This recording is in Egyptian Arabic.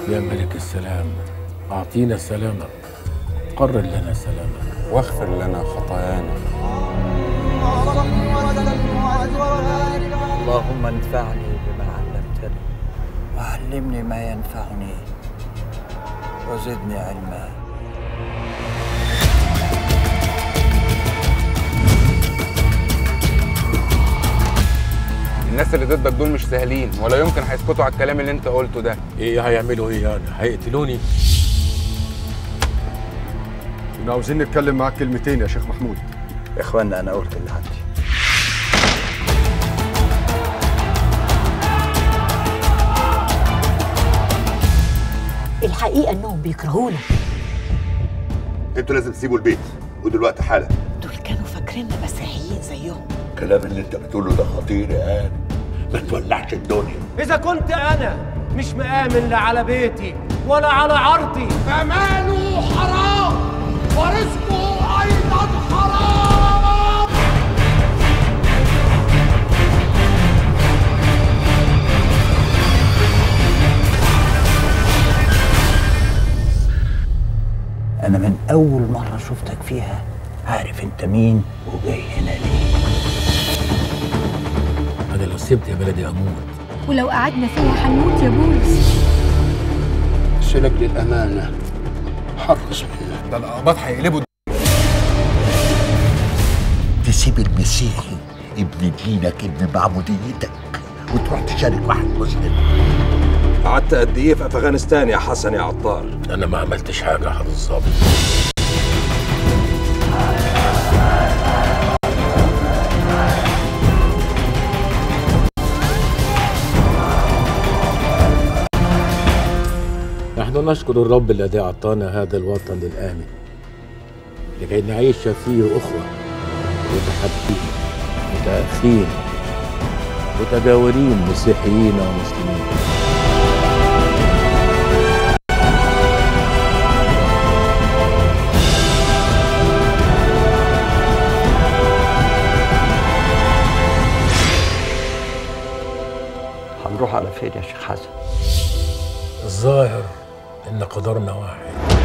يا ملك السلام أعطينا سلامك قرر لنا سلامك واغفر لنا خطايانا اللهم انفعني بما علمتني وعلمني ما ينفعني وزدني علما الناس اللي ضدك دول مش سهلين ولا يمكن هيسكتوا على الكلام اللي انت قلته ده إيه هيعملوا إيه يعني هيقتلوني كنا عاوزين نتكلم معاك كلمتين يا شيخ محمود يا اخوانا انا قلت اللي عندي الحقيقة إنهم بيكرهونا انتوا لازم تسيبوا البيت ودلوقتي حالا دول كانوا فاكريننا مسيحيين زيهم الكلام اللي انت بتقوله ده خطير يا هاني ما تولعش الدنيا إذا كنت أنا مش مآمن لا على بيتي ولا على عرضي فماله حرام ورزقه أيضا حرام انا من اول مره شفتك فيها عارف انت مين وجاي هنا ليه أنا لو سبت يا بلدي أموت ولو قعدنا فيها هنموت يا بولس سلك للامانه حرص منك ده الأقباط هيقلبوا تسيب المسيحي ابن دينك ابن معموديتك وتروح تشارك واحد مسلم قعدت قد ايه في افغانستان يا حسن يا عطار أنا ما عملتش حاجة يا حضرة الظابط نحن نشكر الرب الذي أعطانا هذا الوطن الآمن لكي نعيش فيه أخوة متحابين متأخين متجاورين مسيحيين ومسلمين هنروح على فين يا شيخ حسن الظاهر إن قدرنا واحد